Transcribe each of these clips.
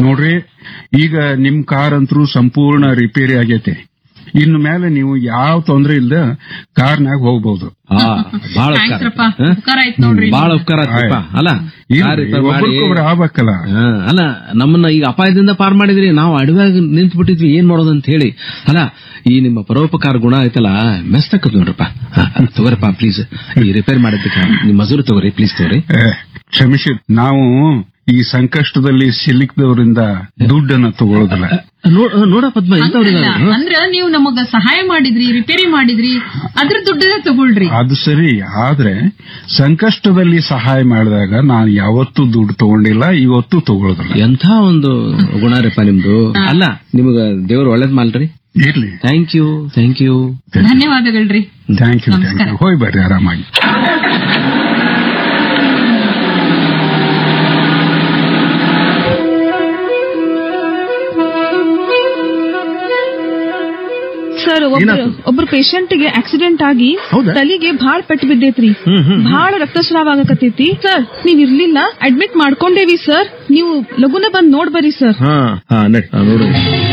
ನೋಡ್ರಿ ಈಗ ನಿಮ್ ಕಾರ್ ಅಂತರೂ ಸಂಪೂರ್ಣ ರಿಪೇರಿ ಆಗೈತೆ ಇನ್ನು ಮೇಲೆ ನೀವು ಯಾವ ತೊಂದ್ರೆ ಇಲ್ದ ಕಾರ್ನಾಗ ಹೋಗ್ಬಹುದು ಆ, ಬಾಳ ಉಪಕಾರ ಆಯ್ತ್ರಪ್ಪ ಹ? ಉಪಕಾರ ಆಯ್ತು ನೋಡ್ರಿ ಬಾಳ ಉಪಕಾರ ಆಯ್ತಪ್ಪ ಅಲ್ಲ ಕಾರ್ ರಿಪೇರ್ ಮಾಡಿ ಒಬ್ರಿಗೊಬ್ರು ಆಗ್ಬೇಕಲ್ಲ ಹಾ, ಅಲ್ಲ ನಮ್ಮನ್ನ ಈಗ ಅಪಾಯದಿಂದ ಪಾರ್ ಮಾಡಿದ್ರಿ ನಾವು ಅಡವ್ಯಾಗ ನಿಂತು ಬಿಟ್ಟಿದ್ವಿ ಏನ್ ಮಾಡೋದು ಅಂತ ಹೇಳಿ ಅಲ್ಲ ಈ ನಿಮ್ಮ ಪರೋಪಕಾರ ಗುಣ ಐತಲ್ಲ ಮೆಸ್ತಕ್ಕದ್ ನೋಡ್ರಪ್ಪ ಹಾ, ತಗೋರಪ್ಪ ಪ್ಲೀಸ್ ಈ ರಿಪೇರ್ ಮಾಡಿದ್ದಕ್ಕೆ ನಿಮ್ ಮಜೂರು ತಗೋರಿ ಪ್ಲೀಸ್ ತಗೋರಿ ಏ, ಕ್ಷಮಿಸಿ ನಾವು ಈ ಸಂಕಷ್ಟದಲ್ಲಿ ಸಿಲುಕಿದವರಿಂದ ದುಡ್ಡನ್ನ ತಗೊಳ್ಳೋದಿಲ್ಲ ನೋಡ್- ನೋಡ ಪದ್ಮ ಎಂತವ್ರಿಗೆ ಹಂಗಲ್ಲ. ಅಂದ್ರ ನೀವು ನಮಗ ಸಹಾಯ ಮಾಡಿದ್ರಿ ರಿಪೇರಿ ಮಾಡಿದ್ರಿ ಅದ್ರ ದುಡ್ಡನ್ನ ತಗೊಳ್ರಿ ಅದು ಸರಿ ಆದ್ರೆ ಸಂಕಷ್ಟದಲ್ಲಿ ಸಹಾಯ ಮಾಡಿದಾಗ ನಾನು ಯಾವತ್ತೂ ದುಡ್ಡು ತಗೊಂಡಿಲ್ಲ ಇವತ್ತೂ ತಗೊಳ್ಳೋದಿಲ್ಲ ಎಂಥ ಒಂದು ಗುಣ ರೀಪ ನಿಮ್ದು ಅಲ್ಲ ನಿಮಗ ದೇವ್ರು ಒಳ್ಳೇದ್ ಮಾಲ್ರಿ ಇರ್ಲಿ ಥ್ಯಾಂಕ್ ಯು ಥ್ಯಾಂಕ್ ಯು ಧನ್ಯವಾದಗಳ್ರಿ ಥ್ಯಾಂಕ್ ಯು ಥ್ಯಾಂಕ್ ಯು ಹೋಗಿ ಬರ್ರಿ ಆರಾಮಾಗಿ ಸರ್ ಏನಾತು? ಒಬ್ರು ಪೇಷಂಟ್ ಗೆ ಆಕ್ಸಿಡೆಂಟ್ ಆಗಿ ಹೌದಾ? ತಲೆಗೆ ಭಾಳ ಪೆಟ್ಟು ಬಿದ್ದೈತ್ರಿ ಹ್ಮ್ ಹ್ಮ್ ಭಾಳ ರಕ್ತಸ್ರಾವ ಆಗಕತ್ತೈತಿ ಸರ್ ನೀವ್ ಇರ್ಲಿಲ್ಲ ಅಡ್ಮಿಟ್ ಮಾಡ್ಕೊಂಡೇವಿ ಸರ್ ನೀವು ಲಗುನ ಬಂದ್ ನೋಡ್ ಬರ್ರಿ ಸರ್ ಹಾ ಹಾ ನಡಿ ಹಾ, ನೋಡು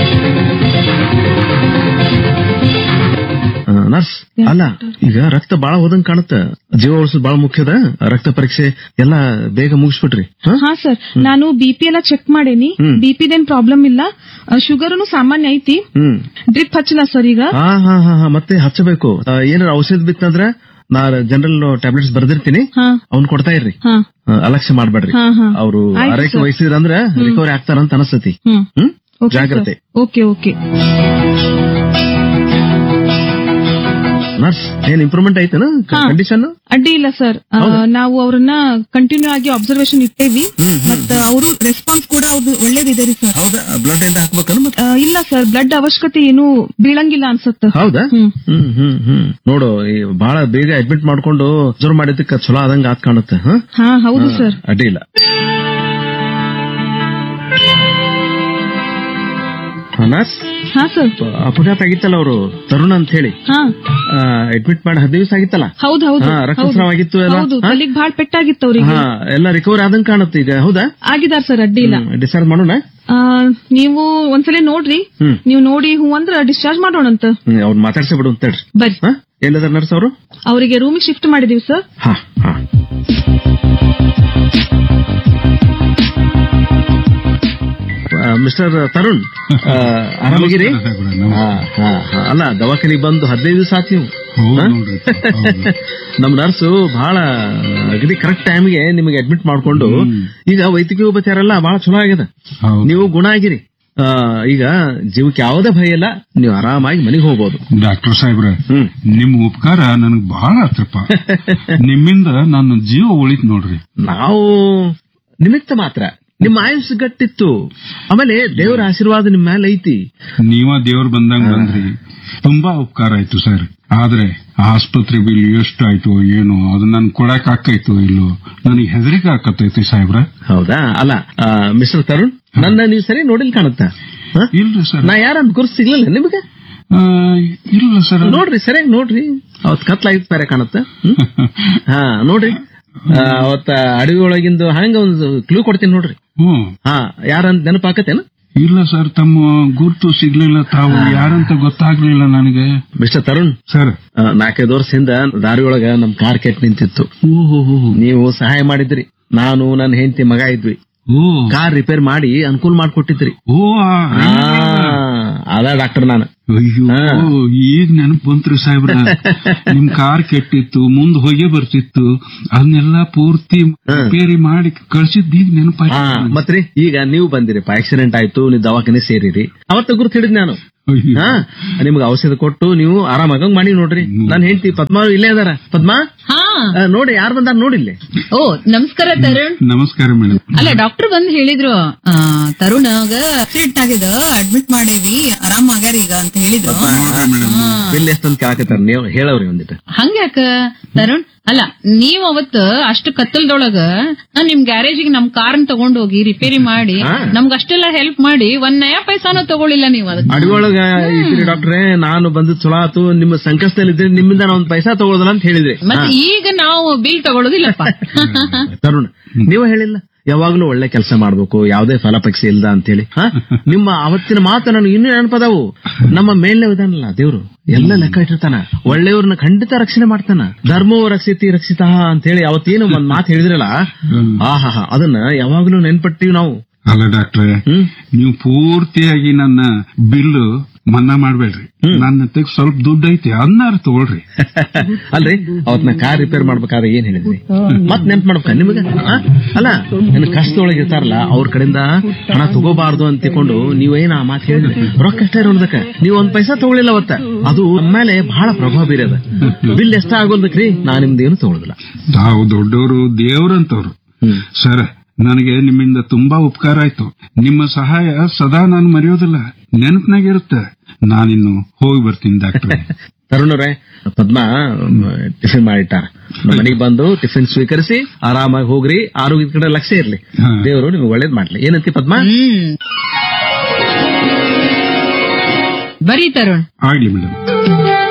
ಆ, ನರ್ಸ್ ಅಲ್ಲ ಈಗ ರಕ್ತ ಬಾಳ ಹೋದಂಗ್ ಕಾಣುತ್ತ ಜೀವ ಉಳಿಸೋದು ಬಾಳ ಮುಖ್ಯದ ರಕ್ತ ಪರೀಕ್ಷೆ ಎಲ್ಲಾ ಬೇಗ ಮುಗಿಸ್ಬಿಟ್ರಿ ಹಾ? ಹಾ ಸರ್ ನಾನು ಬಿಪಿ ಎಲ್ಲ ಚೆಕ್ ಮಾಡೇನಿ ಹ್ಮ್. ಬಿಪಿದೇನ್ ಪ್ರಾಬ್ಲಮ್ ಇಲ್ಲ ಶುಗರ್ನು ಸಾಮಾನ್ಯ ಐತಿ ಹ್ಮ್ ಡ್ರಿಪ್ ಹಚ್ಚಲ ಸರ್ ಈಗ ಹಾ ಹಾ ಹಾ ಹಾ ಮತ್ತೆ ಹಚ್ಚಬೇಕು ಆ, ಏನಾರ ಔಷಧ ಬಿತ್ತಂದ್ರ ನಾ ಜನರಲ್ ಟ್ಯಾಬ್ಲೆಟ್ಸ್ ಬರ್ದಿರ್ತೀನಿ ಹಾ ಅವ್ನ್ ಕೊಡ್ತಾ ಇರ್ರಿ ಹಾ ಆ, ಅಲಕ್ಷ್ಯ ಮಾಡ್ಬೇಡ್ರಿ ಹಾ, ಹಾ. ಅವರು ಆಯ್ತು ಆರೈಕೆ ಸರ್. ವಹಿಸಿದ್ರಂದ್ರ ರಿಕವರಿ ಆಗ್ತಾರಂತ ಅನಸ್ತತಿ ಹ್ಮ್ ಹ್ಮ್ ಓಕೆ ಜಾಗ್ರತೆ ಓಕೆ ಓಕೆ ನರ್ಸ್ ಏನ್ ಇಂಪ್ರೂವ್ಮೆಂಟ್ ಐತನ ಹಾ. ಕಂಡೀಷನ್ ಅಡ್ಡಿ ಇಲ್ಲ ಸರ್ ಆ, ನಾವು ಅವ್ರನ್ನ ಕಂಟಿನ್ಯೂ ಆಗಿ ಅಬ್ಸರ್ವೇಷನ್ ಇಟ್ಟೇವಿ ಮತ್ತ ಅವರು ರೆಸ್ಪಾನ್ಸ್ ಕೂಡ ಅವ್ರದ್ದು ಒಳ್ಳೇದಿದೆ ರೀ ಸರ್ ಹೌದಾ ಬ್ಲಡ್ ಏನ್ ಹಾಕ್ಬೇಕನ ಮತ್ತೆ ಆ, ಇಲ್ಲ ಸರ್ ಬ್ಲಡ್ ಅವಶ್ಯಕತೆ ಏನು ಬೀಳಂಗಿಲ್ಲ ಅನ್ಸತ್ತ ಹೌದಾ ಹ್ಮ್. ಹ್ಮ್ ಹ್ಮ್ ಹ್ಮ್ ನೋಡು ಈ ಬಹಳ ಬೇಗ ಅಡ್ಮಿಟ್ ಮಾಡ್ಕೊಂಡು ಜೋರ್ ಮಾಡಿದ್ದಕ್ಕೆ ಚಲೋ ಆದಂಗ ಆತ್ ಕಾಣುತ್ತೆ ಹ? ಹಾ ಹೌದು ಹಾ, ಸರ್ ಅಡ್ಡಿ ಇಲ್ಲ ಹಾ, ನರ್ಸ್ ಹಾ ಸರ್ ಅಪಘಾತ ಆಗಿತ್ತಲ್ಲ ಅವರು ತರುಣ್ ಅಂತ ಹೇಳಿ ಹಾ ಅಡ್ಮಿಟ್ ಮಾಡಿ ಹದಿನೈದು ದಿವಸ ಆಗಿತ್ತಲ್ಲ ಹೌದು ಹೌದು ಹಾ, ರಕ್ತಸ್ರಾವ ಆಗಿತ್ತು ಎಲ್ಲ? ಹೌದು ಹಾ? ತಲೆಗ್ ಭಾಳ ಪೆಟ್ಟಾಗಿತ್ತು ಅವ್ರಿಗೆ ಹಾ ಎಲ್ಲ ರಿಕವರಿ ಆದಂಗ ಕಾಣುತ್ತೆ ಈಗ ಹೌದಾ ಆಗಿದಾರ್ ಸರ್ ಅಡ್ಡಿ ಇಲ್ಲ ಡಿಸೈಡ್ ಮಾಡೋಣ ಆ, ನೀವು ಒಂದ್ಸಲ ನೋಡ್ರಿ ಹ್ಮ್. ನೀವು ನೋಡಿ ಹೂ ಅಂದ್ರ ಡಿಸ್ಚಾರ್ಜ್ ಮಾಡೋಣಂತ ಹ್ಮ್ ಅವ್ರು ಮಾತಾಡ್ಸಿ ಬಿಡು ಅಂತ ಹೇಳ್ರಿ ಬರ್ರಿ ಹಾ ಎಲ್ಲದ ನರ್ಸ್ ಅವರು ಅವರಿಗೆ ರೂಮಿಗೆ ಶಿಫ್ಟ್ ಮಾಡಿದೀವಿ ಸರ್ ಹಾ ಹಾ ಮಿಸ್ಟರ್ ತರುಣ್ ಆ, ಆರಾಮಾಗಿರಿ ಹಾ, ಹಾ, ಹಾ. ಅಲ್ಲ ದವಾಖಾನಿಗೆ ಬಂದು ಹದಿನೈದು ದಿವಸ ಆತಿ ನೀವು ಹೌದು ಹಾ? ನೋಡ್ರಿ, ಹೌದು. ನಮ್ ನರ್ಸು ಬಹಳ ಅಗದಿ ಕರೆಕ್ಟ್ ಟೈಮ್ಗೆ ನಿಮಗೆ ಅಡ್ಮಿಟ್ ಮಾಡ್ಕೊಂಡು ಈಗ ವೈದ್ಯಕೀಯ ಉಪಚಾರ ಬಹಳ ಚಲೋ ಆಗ್ಯದ ಹೌದು ನೀವು ಗುಣ ಆಗಿರಿ ಆ, ಈಗ ಜೀವಕ್ಕೆ ಯಾವುದೇ ಭಯ ಇಲ್ಲ ನೀವು ಆರಾಮಾಗಿ ಮನೆಗೆ ಹೋಗ್ಬೋದು ಡಾಕ್ಟರ್ ಸಾಹೇಬ್ರ ಹ್ಮ್ ನಿಮ್ ಉಪಕಾರ ನನಗ್ ಬಹಳ ಆತ್ರಪ್ಪ ನಿಮ್ಮಿಂದ ನನ್ನ ಜೀವ ಉಳಿತ್ ನೋಡ್ರಿ ನಾವು ನಿಮಿತ್ತ ಮಾತ್ರ ನಿಮ್ಮ ಆಯುಷ್ ಗಟ್ಟಿತ್ತು ಆಮೇಲೆ ದೇವರ ಆಶೀರ್ವಾದ ನಿಮ್ ಮೇಲೆ ಐತಿ ನೀವ ದೇವ್ರ ಬಂದಂಗ ಬಂದ್ರಿ ತುಂಬಾ ಉಪಕಾರ ಆಯ್ತು ಸರ್ ಆದ್ರೆ ಆಸ್ಪತ್ರೆ ಬಿಲ್ ಎಷ್ಟು ಆಯ್ತು ಏನು ಅದು ನನ್ ಕೊಡಕ್ ಆಕೈತೋ ಇಲ್ಲೋ ನನಗೆ ಹೆದರಿಕೆ ಆಕತೈತಿ ಸಾಹೇಬ್ರ ಹೌದಾ ಅಲ್ಲ ಮಿಸ್ಟರ್ ತರುಣ್ ನನ್ನ ನೀವು ಸರಿ ನೋಡಿಲ್ ಕಾಣುತ್ತಾ ಹ? ಇಲ್ರಿ ಸರ್ ನಾ ಯಾರಂತ ಗುರ್ತು ಸಿಗ್ಲಿಲ್ಲ ನಿಮಗೆ ಆ, ಇಲ್ಲ ಸರ್ ನೋಡ್ರಿ ಸರಿಯಾಗಿ ನೋಡ್ರಿ ಅವತ್ ಕತ್ಲಾಗಿತ್ತು ಬೇರೆ ಕಾಣುತ್ತ ಹಾ ನೋಡ್ರಿ ಆ, ಅವತ್ತ ಅಡವಿ ಒಳಗಿಂದು ಹಂಗ ಒಂದು ಕ್ಲೂ ಕೊಡ್ತೀನಿ ನೋಡ್ರಿ ಹ್ಮ್ ಹಾ ಯಾರಂತ ನೆನಪಾಕತ್ತೇನ ಇಲ್ಲ ಸರ್ ತಮ್ಮ ಗುರ್ತು ಸಿಗ್ಲಿಲ್ಲ ತಾವು ಯಾರಂತ ಗೊತ್ತಾಗ್ಲಿಲ್ಲ ನನಗೆ ಮಿಸ್ಟರ್ ತರುಣ್ ಸರ್ ಆ, ನಾಲ್ಕೈದು ವರ್ಷದಿಂದ ದಾರಿ ಒಳಗ ನಮ್ ಕಾರ್ ಕೆಟ್ ನಿಂತಿತ್ತು ಓಹೋ ನೀವು ಸಹಾಯ ಮಾಡಿದ್ರಿ ನಾನು ನನ್ನ ಹೆಂಡತಿ ಮಗ ಇದ್ವಿ ಓ ಕಾರ್ ರಿಪೇರ್ ಮಾಡಿ ಅನುಕೂಲ ಮಾಡ್ಕೊಟ್ಟಿದ್ರಿ ಓ ಆ, ಆ, ಅದ ಡಾಕ್ಟರ್ ನಾನು ಅಯ್ಯೋ ಈಗ ನೆನಪು ಬಂತ್ರಿ ಸಾಹೇಬ್ರ ನಿಮ್ ಕಾರ್ ಕೆಟ್ಟಿತ್ತು ಮುಂದ್ ಹೊಗೆ ಬರ್ತಿತ್ತು ಅದನ್ನೆಲ್ಲ ಪೂರ್ತಿ ರಿಪೇರಿ ಮಾಡಿ ಕಳ್ಸಿದ್ ಈಗ ಹಾ ನೆನಪಾಯ್ತು ಮತ್ರಿ ಈಗ ನೀವು ಬಂದಿರಿಪ್ಪ ಆಕ್ಸಿಡೆಂಟ್ ಆಯ್ತು ನೀವು ದವಾಖಾನೆ ಸೇರಿರಿ ಅವತ್ತ ಗುರುತು ಹಿಡಿದ್ ನಾನು ಅಯ್ಯೋ. ಹಾ ನಿಮ್ಗೆ ಔಷಧ ಕೊಟ್ಟು ನೀವು ಆರಾಮಾಗಂಗ್ ಮಾಡಿ ನೋಡ್ರಿ ನನ್ನ ಹೆಂಡತಿ ಪದ್ಮಾ ಇಲ್ಲೇ ಅದಾರ ಪದ್ಮಾ ಹಾ ಆ, ನೋಡಿ ಯಾರು ಬಂದಾರ ನೋಡಿಲ್ಲಿ ಓ ನಮಸ್ಕಾರ ತರುಣ್ ನಮಸ್ಕಾರ ಮೇಡಮ್ ಅಲ್ಲ ಡಾಕ್ಟರ್ ಬಂದ್ ಹೇಳಿದ್ರು ಆ, ತರುಣಗ ಆಕ್ಸಿಡೆಂಟ್ ಆಗಿದೆ ಅಡ್ಮಿಟ್ ಮಾಡೇವಿ ಆರಾಮ್ ಆಗ್ಯಾರ ಈಗ ಅಂತ ಹೇಳಿದ್ರು ಬಿಲ್ ಎಷ್ಟಂತ ಕೇಳಕತ್ತಾರ ನೀವು ಹೇಳವ್ರಿ ಒಂದಿಟ್ಟು ಹಂಗ್ಯಾಕ ತರುಣ್ ಅಲ್ಲ ನೀವ್ ಅವತ್ ಅಷ್ಟು ಕತ್ತಲ್ದೊಳಗ ನಾನ್ ನಿಮ್ ಗ್ಯಾರೇಜಿಗೆ ನಮ್ ಕಾರ್ ತಗೊಂಡ್ ಹೋಗಿ ರಿಪೇರಿ ಮಾಡಿ ಹಾ. ನಮ್ಗ್ ಅಷ್ಟೆಲ್ಲ ಹೆಲ್ಪ್ ಮಾಡಿ ಒಂದ್ ನಯ ಪೈಸಾನು ತಗೊಳಿಲ್ಲ ನೀವು ಅದಕ್ಕೆ ಅಡಿಗೊಳಗ ಇದ್ರಿ ಡಾಕ್ಟ್ರೆ ನಾನು ಬಂದು ಚಲೋ ಆತು ನಿಮ್ಮ ಸಂಕಷ್ಟದಲ್ಲಿ ಇದ್ರಿ ನಿಮ್ಮಿಂದ ನಾ ಒಂದ್ ಪೈಸಾ ತಗೊಳ್ಳೋದಲ್ಲ ಅಂತ ಹೇಳಿದ್ರಿ ಮತ್ತೆ ಈಗ ನಾವು ಬಿಲ್ ತಗೊಳ್ಳೋದಿಲ್ಲಪ್ಪ ತರುಣ್ ನೀವು ಹೇಳಿಲ್ಲ ಯಾವಾಗ್ಲೂ ಒಳ್ಳೆ ಕೆಲಸ ಮಾಡ್ಬೇಕು ಯಾವುದೇ ಫಲಪಕ್ಷಿ ಇಲ್ದ ಅಂತೇಳಿ ಹಾ? ನಿಮ್ಮ ಅವತ್ತಿನ ಮಾತು ನನಗೆ ಇನ್ನೂ ನೆನಪದಾವು ನಮ್ಮ ಮೇಲ್ನೇ ವಿಧಾನಲ್ಲ ದೇವ್ರು ಎಲ್ಲ ಲೆಕ್ಕ ಇಟ್ಟಿರ್ತಾನ ಒಳ್ಳೆಯವ್ರನ್ನ ಖಂಡಿತ ರಕ್ಷಣೆ ಮಾಡ್ತಾನ ಧರ್ಮವು ರಕ್ಷಿತಿ ರಕ್ಷಿತ ಅಂತ ಹೇಳಿ ಅವತ್ತೇನು ಒಂದ್ ಮಾತು ಹೇಳಿದ್ರಲ್ಲ ಆಹಾ ಹಾ ಅದನ್ನ ಯಾವಾಗ್ಲೂ ನೆನ್ಪಟ್ಟಿವಿ ನಾವು ಅಲ್ಲ ಡಾಕ್ಟ್ರೆ ಹ್ಮ್ ನೀವು ಪೂರ್ತಿಯಾಗಿ ನನ್ನ ಬಿಲ್ ಮನ್ನಾ ಮಾಡ್ಬೇಡ್ರಿ ನನ್ನ ಹತ್ರ ಸ್ವಲ್ಪ ದುಡ್ಡು ಐತಿ ಅದನ್ನಾರು ತಗೊಳ್ರಿ ಅಲ್ರಿ ಅವತ್ ನಾ ಕಾರ್ ರಿಪೇರ್ ಮಾಡ್ಬೇಕಾದ್ರೆ ಏನ್ ಹೇಳಿದ್ರಿ ಮತ್ ನೆನ್ಪ್ ಮಾಡ್ಬೇಕ ನಿಮಗ ಆ? ಅಲ್ಲ ನನ್ನ ಕಷ್ಟದೊಳಗೆ ಇರ್ತಾರಲ್ಲ ಅವ್ರ ಕಡೆಯಿಂದ ಹಣ ತಗೋಬಾರ್ದು ಅಂತ ತಿಳ್ಕೊಂಡು ನೀವೇನ ಆ ಮಾತು ಹೇಳಿದ್ರಿ ರೊಕ್ಕ ಅಷ್ಟೇ ಇರೋದಕ್ಕ ನೀವು ಒಂದ್ ಪೈಸಾ ತಗೊಳಿಲ್ಲ ಅವತ್ತ ಅದು ಮೇಲೆ ಬಹಳ ಪ್ರಭಾವ ಬೀರದ ಬಿಲ್ ಎಷ್ಟ ಆಗೋದಕ್ರಿ ನಾ ನಿಮ್ದೇನು ತಗೊಳುದಿಲ್ಲ ತಾವು ದೊಡ್ಡವರು ದೇವ್ರಂತವ್ರು ಹ್ಮ್ ಸರ್ ನನಗೆ ನಿಮ್ಮಿಂದ ತುಂಬಾ ಉಪಕಾರ ಆಯ್ತು ನಿಮ್ಮ ಸಹಾಯ ಸದಾ ನಾನು ಮರೆಯೋದಿಲ್ಲ ನೆನಪಿನಾಗಿರುತ್ತೆ ನಾನಿನ್ನು ಹೋಗಿ ಬರ್ತೀನಿ ಡಾಕ್ಟ್ರೆ ತರುಣರೇ ಪದ್ಮ ಟಿಫಿನ್ ಮಾಡಿಟ್ಟಾರ ನಮ್ಮ ಮನೆಗೆ ಬಂದು ಟಿಫಿನ್ ಸ್ವೀಕರಿಸಿ ಆರಾಮಾಗಿ ಹೋಗ್ರಿ ಆರೋಗ್ಯದ ಕಡೆ ಲಕ್ಷ್ಯ ಇರ್ಲಿ ಹಾ. ದೇವರು ನಿಮ್ಗೆ ಒಳ್ಳೇದ್ ಮಾಡ್ಲಿ ಏನಂತಿ ಪದ್ಮ ಹ್ಮ್ ಬರೀ ತರುಣ್ ಆಗ್ಲಿ ಮೇಡಮ್